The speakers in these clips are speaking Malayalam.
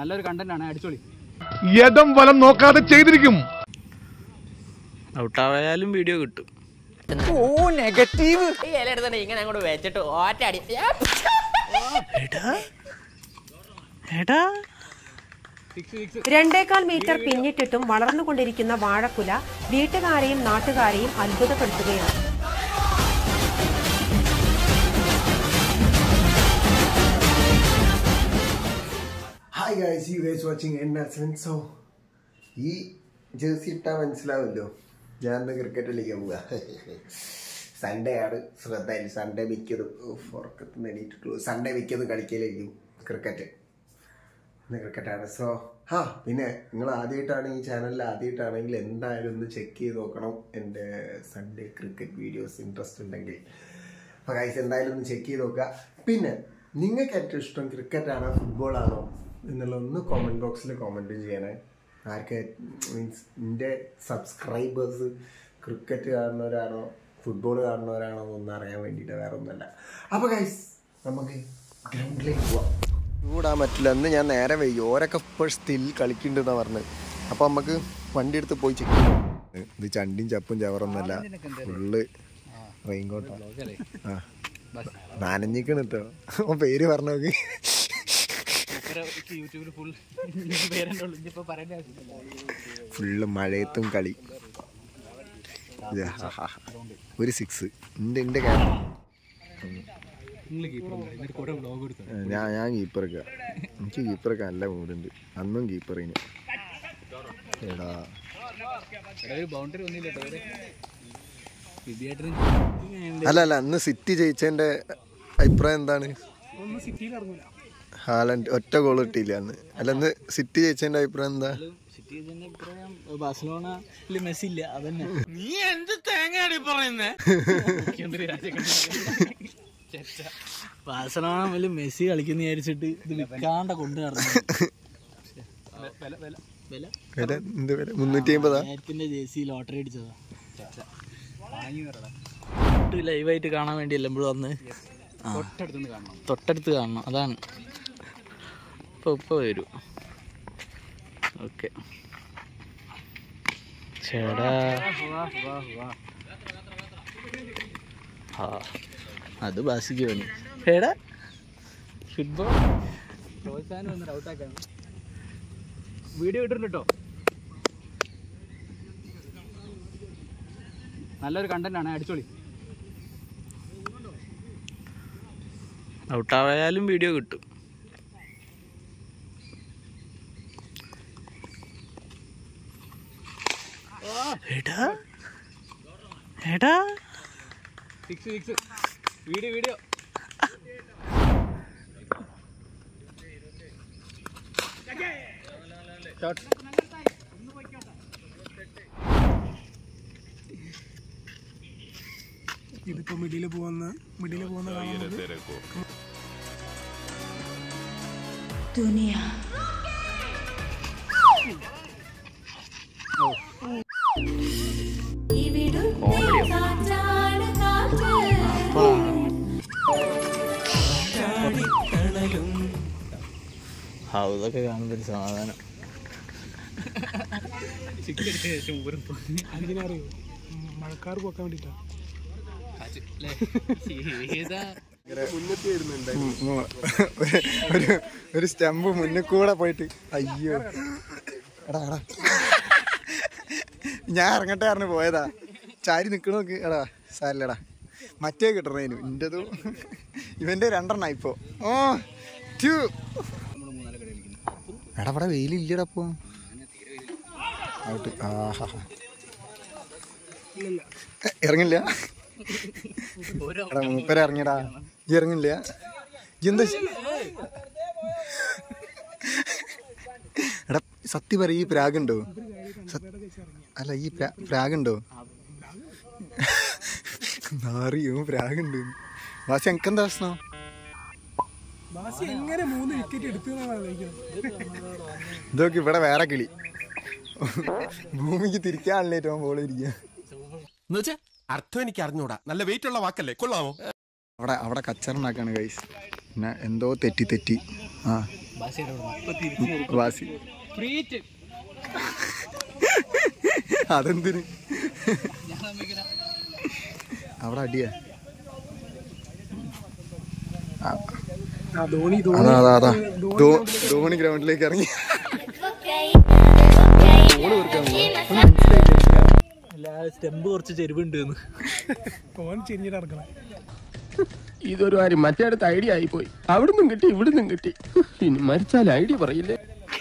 നല്ലൊരു കണ്ടന്റ് ആണ് അടിച്ചോളി യഥം വലം നോക്കാതെ ചെയ്തിരിക്കും ഔട്ടായാലും വീഡിയോ കിട്ടും ഈ ഇല എടുത്തിട്ട് ഇങ്ങനെ അങ്ങോട്ട് വെച്ചിട്ട് ഒറ്റ അടി എടാ എടാ രണ്ടേകാൽ മീറ്റർ പിന്നിട്ടിട്ടും വളർന്നുകൊണ്ടിരിക്കുന്ന വാഴക്കുല വീട്ടുകാരെയും നാട്ടുകാരെയും അത്ഭുതപ്പെടുത്തുകയാണ് hi guys you guys watching and so ഈ ജേഴ്സി ഇട്ടാൽ മനസ്സിലാവുമല്ലോ ഞാൻ ഇന്ന് ക്രിക്കറ്റ് കളിക്കാൻ പോവുക സൺഡേ ആണ് ശ്രദ്ധയിൽ സൺഡേ മിക്കതും ഉഫ്, ഉറക്കത്തിൽ എണീറ്റിട്ടുള്ളൂ സൺഡേ മിക്കതും കളിക്കലായിരിക്കും ക്രിക്കറ്റ് ഇന്ന് ക്രിക്കറ്റാണ് സോ ആ പിന്നെ നിങ്ങൾ ആദ്യമായിട്ടാണ് ഈ ചാനലിൽ ആദ്യമായിട്ടാണെങ്കിൽ എന്തായാലും ഒന്ന് ചെക്ക് ചെയ്ത് നോക്കണം എൻ്റെ സൺഡേ ക്രിക്കറ്റ് വീഡിയോസ് ഇൻട്രസ്റ്റ് ഉണ്ടെങ്കിൽ അപ്പോൾ ഗൈസ് എന്തായാലും ഒന്ന് ചെക്ക് ചെയ്ത് നോക്കുക പിന്നെ നിങ്ങൾക്ക് ഏറ്റവും ഇഷ്ടം ക്രിക്കറ്റ് ആണോ ഫുട്ബോൾ ആണോ എന്നുള്ള ഒന്ന് കോമെൻറ്റ് ബോക്സിൽ കോമെൻറ്റ് ചെയ്യണേ ആർക്ക് മീൻസ് എൻ്റെ സബ്സ്ക്രൈബേഴ്സ് ക്രിക്കറ്റ് കാണുന്നവരാണോ ഫുട്ബോൾ കാണുന്നവരാണോ എന്നൊന്നും അറിയാൻ വേണ്ടിയിട്ട് വേറെ ഒന്നുമല്ല അപ്പോൾ ഗൈസ് നമുക്ക് ഗ്രൗണ്ടിലേക്ക് പോവാം ചൂടാൻ പറ്റില്ല എന്ന് ഞാൻ നേരെ വൈകി ഓരൊക്കെ ഇപ്പോൾ സ്റ്റിൽ കളിക്കുന്നുണ്ടെന്നാണ് പറഞ്ഞത് അപ്പോൾ നമുക്ക് വണ്ടി എടുത്ത് പോയി ചെക്ക് ചെയ്യാം ഇത് ചണ്ടിയും ചപ്പും ചവറൊന്നുമല്ല ഫുള്ള് റെയിൻകോട്ടാണ് ആ നനഞ്ഞിക്കണ് കേട്ടോ ഓ പേര് പറഞ്ഞു നോക്ക് യൂട്യൂബിൽ ഫുൾ പേരെന്നെ ഉള്ളൂ ഇനിയിപ്പോ പറയേണ്ട ആവശ്യമില്ല ഫുള്ള് മഴയത്തും കളി ഇത് ഹാ ഹാ ഹാ. ഒരു സിക്സ് എൻ്റെ എൻ്റെ ക്യാമറ നിങ്ങൾ കീപ്പർ എന്നിട്ട് കുറെ വ്ളോഗ് എടുത്തു ഞാൻ ഞാൻ കീപ്പറൊക്കെ എനിക്ക് കീപ്പറൊക്കെ നല്ല മൂടുണ്ട് അന്നും കീപ്പറിന് എടാ ഒരു ബൗണ്ടറി ഒന്നുമില്ല കേട്ടോ ഇവര് വിദ്യാർത്ഥി അല്ല അല്ല അന്ന് സിറ്റി ജയിച്ചതിൻ്റെ അഭിപ്രായം എന്താണ് ഹാലൻഡ് ഒറ്റ ഗോൾ കിട്ടിയില്ല അന്ന് അല്ല അന്ന് സിറ്റി ജയിച്ചതിൻ്റെ അഭിപ്രായം എന്താ സിറ്റി തന്നെ ഇപ്രായം ബാഴ്സലോണയിൽ മെസ്സി ഇല്ല അതന്നെ നീ എന്ത് തേങ്ങയാടി പറയുന്നേ മുഖ്യമന്ത്രി ബാഴ്സലോണ വലിയ മെസ്സി കളിക്കുന്ന വിചാരിച്ചിട്ട് ഇത് വിൽക്കാണ്ട കൊണ്ടു നടന്നു വില വില വില വില എന്ത് വില മുന്നൂറ്റി അമ്പതാ ആയിരത്തിന്റെ ജേസി ലോട്ടറി അടിച്ചതാ ലൈവായിട്ട് കാണാൻ വേണ്ടിയല്ല എപ്പോഴും വന്ന് തൊട്ടടുത്ത് കാണണം തൊട്ടടുത്ത് കാണണം അതാണ് ഇപ്പൊ ഇപ്പൊ വരൂ ഓക്കെ ചേടാ ആ അത് ബാസിക്ക് പണി ഏടാ ഫുട്ബോൾ പ്രോത്സാഹനം വന്നിട്ട് ഔട്ടാക്കാണ് വീഡിയോ ഇട്ടിട്ടുണ്ട് കേട്ടോ നല്ലൊരു കണ്ടന്റ് ആണ് അടിച്ചോളി ഔട്ടായാലും വീഡിയോ കിട്ടും എടാ എടാ സിക്സ് സിക്സ് വീഡിയോ വീഡിയോ ഇതിപ്പോ മിഡില് പോകുന്ന മിഡില് പോകുന്ന കാണുന്നത് ഹൗസൊക്കെ കാണുമ്പോൾ ഒരു സമാധാനം സിക്സ് എടുത്ത ശേഷം ഊരും എന്തിനാ അറിയോ മഴക്കാർ പോക്കാൻ വേണ്ടിട്ടാ ഏതാ ഒരു ഒരു സ്റ്റമ്പ് മുന്നിൽ കൂടെ പോയിട്ട് അയ്യോ എടാ എടാ ഞാൻ ഇറങ്ങട്ടെ പറഞ്ഞു പോയതാ ചാരി നിക്കണ നോക്ക് എടാ സാരില്ലടാ മറ്റേ കിട്ടണേനു എൻ്റെതും ഇവന്റെ രണ്ടെണ്ണ ഇപ്പോ ഓ ടു എടാ ഇവിടെ വെയിലില്ലടാ ഇപ്പൊ ഔട്ട് ആഹാ എ, ഇറങ്ങില്ല എടാ മൂപ്പര ഇറങ്ങിയടാ ഈ ഇറങ്ങില്ല ഈ എന്താ ചെ- എടാ സത്യം പറ ഈ പ്രാഗുണ്ടോ സത്- അല്ല ഈ പ്രാ- പ്രാഗുണ്ടോ നാറിയോ പ്രാഗുണ്ട് വാസി എനിക്കെന്താ പ്രശ്നം ബാസി എങ്ങനെ മൂന്ന് വിക്കറ്റ് എടുത്തു എന്നാണ് ആലോചിക്കുന്നത് ഇതൊക്കെ ഇവിടെ വേറെ കിളി ഭൂമിക്ക് തിരിക്കാണല്ലേ ഏറ്റവും ബോൾ ഇരിക്കുക എന്നുവെച്ചാ അർത്ഥം എനിക്ക് അറിഞ്ഞൂടാ നല്ല വെയിറ്റ് ഉള്ള വാക്കല്ലേ കൊള്ളാമോ അവിടെ അവിടെ കച്ചറുണ്ടാക്കാണ് ഗൈസ് പിന്നെ എന്തോ തെറ്റി തെറ്റി ആ ഭാഷയുടെ അവിടെ ഇപ്പൊ തിരിച്ചു വാസി ഫ്രീറ്റ് അതെന്തിന് അവിടെ അടിയാ ആ ധോണി ധോണി അതാ അതാ അതാ ധോ- ധോണി ഗ്രൗണ്ടിലേക്ക് ഇറങ്ങി എല്ലാ സ്റ്റെമ്പ് കുറച്ച് ചെരുവുണ്ട് എന്ന് ഓൻ ചെരിഞ്ഞിട്ട് ഇറക്കണം ഇതൊരു കാര്യം മറ്റേടത്ത് ഐഡിയ ആയിപ്പോയി അവിടുന്നും കിട്ടി ഇവിടുന്നും കിട്ടി ഇനി മരിച്ചാൽ ഐഡിയ പറയില്ലേ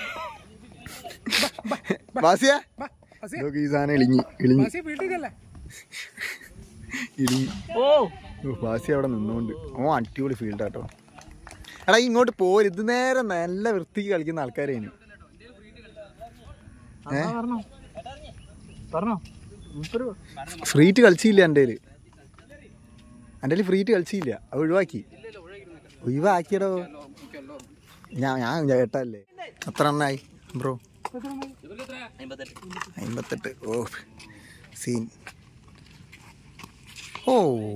വാസിയ വാ, വാസിയ. ഇതൊക്കെ ഈ സാധനം ഇളിഞ്ഞി ഇളിഞ്ഞി വാസിയ വീട്ടിലേക്കല്ലേ ഇളിഞ്ഞി ഓ ഓ, വാസി അവിടെ നിന്നുകൊണ്ട് ഓ അടിപൊളി ഫീൽഡ് ആട്ടോ എടാ ഇങ്ങോട്ട് പോര് ഇത് നേരെ നല്ല വൃത്തിക്ക് കളിക്കുന്ന ആൾക്കാരേനു അതാ പറഞ്ഞോ പറഞ്ഞോ മുപ്പത് ഫ്രീറ്റ് കളിച്ചില്ല എൻ്റെ കയ്യില് എൻ്റെ കയ്യിൽ ഫ്രീറ്റ് കളിച്ചില്ല അത് ഒഴിവാക്കി ഒഴിവാക്കിയടോ ഞാൻ ഞാൻ കേട്ടല്ലേ എത്ര എണ്ണായി ബ്രോ അമ്പത്തെട്ട് ഓ സീൻ ഓ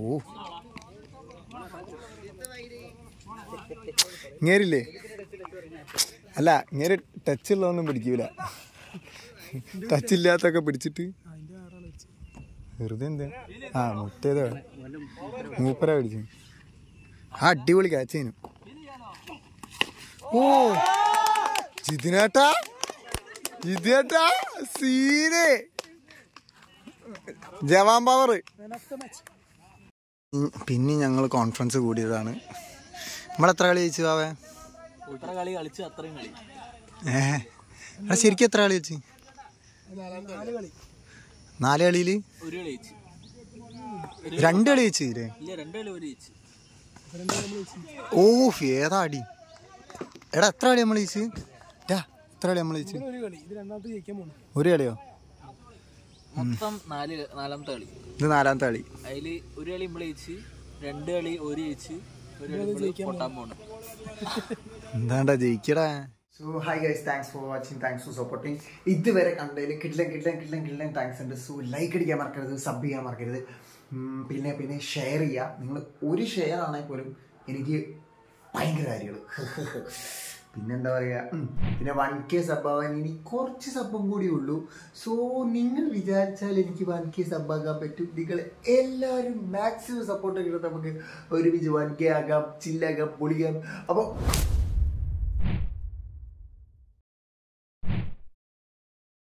ഇങ്ങേരില്ലേ അല്ല ഇങ്ങേര് ടച്ച് ഉള്ളതൊന്നും പിടിക്കൂല ടച്ച് ഇല്ലാത്തൊക്കെ പിടിച്ചിട്ട് വെറുതെ എന്താ ആ മുട്ടേതോ മൂപ്പര പിടിച്ചു ആ അടിപൊളി കാച്ചേനു ഓ ജിതിനേട്ടാ ജിതിനേട്ടാ സീന് ജവാൻ പവർ പിന്നെ ഞങ്ങൾ കോൺഫറൻസ് കൂടിയതാണ് നമ്മളെത്ര കളി ജയിച്ചു ആവേ ഇത്ര കളി കളിച്ച് അത്രയും കളി ഏ എടാ ശരിക്കും എത്ര കളി വെച്ച് നാല് കളിയിൽ ഒരു കളി ജയിച്ചു രണ്ട് കളി വെച്ച് ഇല്ലേ ഇല്ല രണ്ട് കളി ഒരു ജയിച്ചു ഓ ഏതാ അടി എടാ എത്ര കളി നമ്മൾ ജയിച്ച് ഡാ എത്ര കളി നമ്മൾ ജയിച്ച് ഒരു കളി ഇത് രണ്ടാമത്തെ ജയിക്കാൻ പോണു ഒരു കളിയോ മൊത്തം നാല് നാലാമത്തെ കളി ഇത് നാലാമത്തെ കളി അതിൽ ഒരു കളി നമ്മൾ ജയിച്ച് രണ്ട് കളി ഒരു ജയിച്ച് ഒരു കളി നമ്മള് പൊട്ടാൻ പോണം എന്താണ്ടാ ജയിക്കടാ so hi guys thanks for watching thanks for supporting ഇതുവരെ കണ്ടതിൽ കിട്ടില്ല കിട്ടില്ല കിട്ടില്ല കിട്ടില്ല താങ്ക്സ് ഉണ്ട് സോ ലൈക്ക് അടിക്കാൻ മറക്കരുത് സബ് ചെയ്യാൻ മറക്കരുത് ഉം, പിന്നെ പിന്നെ ഷെയർ ചെയ്യുക നിങ്ങൾ ഒരു ഷെയർ ആണെങ്കിൽ പോലും എനിക്ക് ഭയങ്കര കാര്യങ്ങൾ പിന്നെന്താ പറയുക ഉം, പിന്നെ വൺ കെ സബ് ആവാൻ ഇനി കുറച്ച് സബും കൂടി ഉള്ളൂ സോ നിങ്ങൾ വിചാരിച്ചാൽ എനിക്ക് വൺ കെ സബ് ആക്കാൻ പറ്റും നിങ്ങൾ എല്ലാവരും മാക്സിമം സപ്പോർട്ട് കിട്ടും നമുക്ക് ഒരുമിച്ച് വൺ കെ ആകാം ചില്ലാകാം പൊളിക്കാം അപ്പോൾ